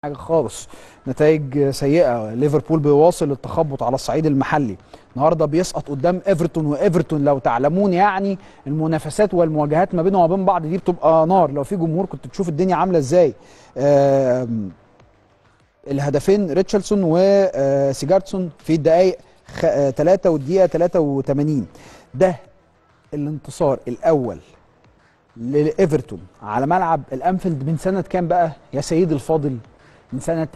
حاجه خالص نتائج سيئه ليفربول بيواصل التخبط على الصعيد المحلي النهارده بيسقط قدام ايفرتون وايفرتون لو تعلمون يعني المنافسات والمواجهات ما بينهم وبين بعض دي بتبقى نار لو في جمهور كنت تشوف الدنيا عامله ازاي آم، الهدفين ريتشاردسون وسيجارتسون في الدقائق 3 والدقيقه 83 ده الانتصار الاول لايفرتون على ملعب الانفيلد من سنه كام بقى يا سيدي الفاضل من سنه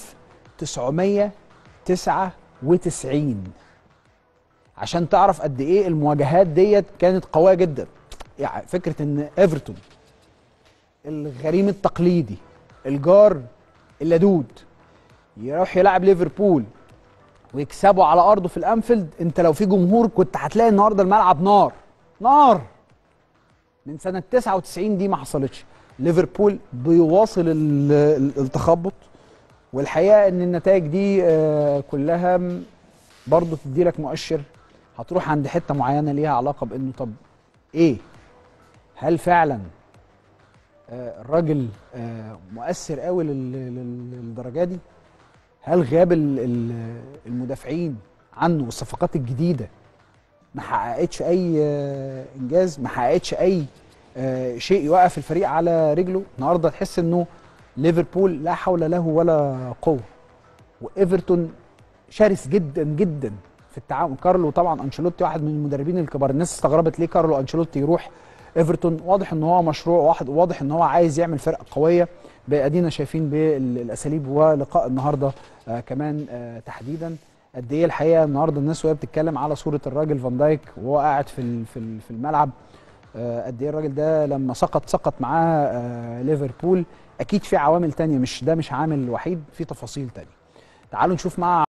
1999 عشان تعرف قد ايه المواجهات ديت كانت قويه جدا يعني فكره ان ايفرتون الغريم التقليدي الجار اللدود يروح يلعب ليفربول ويكسبوا على ارضه في الانفيلد انت لو في جمهور كنت هتلاقي النهارده الملعب نار نار من سنه 99 دي ما حصلتش ليفربول بيواصل ال- ال- التخبط والحقيقه ان النتائج دي آه، كلها م- برضه تدي لك مؤشر هتروح عند حته معينه ليها علاقه بانه طب ايه هل فعلا آه، الراجل آه، مؤثر قوي لل- لل- للدرجه دي هل غياب ال- ال- المدافعين عنه والصفقات الجديده ما حققتش اي آه، انجاز ما حققتش اي آه، شيء يوقف الفريق على رجله النهارده تحس انه ليفربول لا حول له ولا قوه وايفرتون شرس جدا جدا في التعاون كارلو طبعا انشيلوتي واحد من المدربين الكبار الناس استغربت ليه كارلو انشيلوتي يروح ايفرتون واضح ان هو مشروع واحد واضح ان هو عايز يعمل فرقه قويه ادينا شايفين بالاساليب ولقاء النهارده آه كمان آه تحديدا قد ايه الحقيقه النهارده الناس وهي بتتكلم على صوره الراجل فان دايك وهو قاعد في ال- في ال- في الملعب آه، قد ايه الراجل ده لما سقط سقط معاه آه، ليفربول اكيد في عوامل تانية مش ده مش عامل وحيد في تفاصيل تانية تعالوا نشوف مع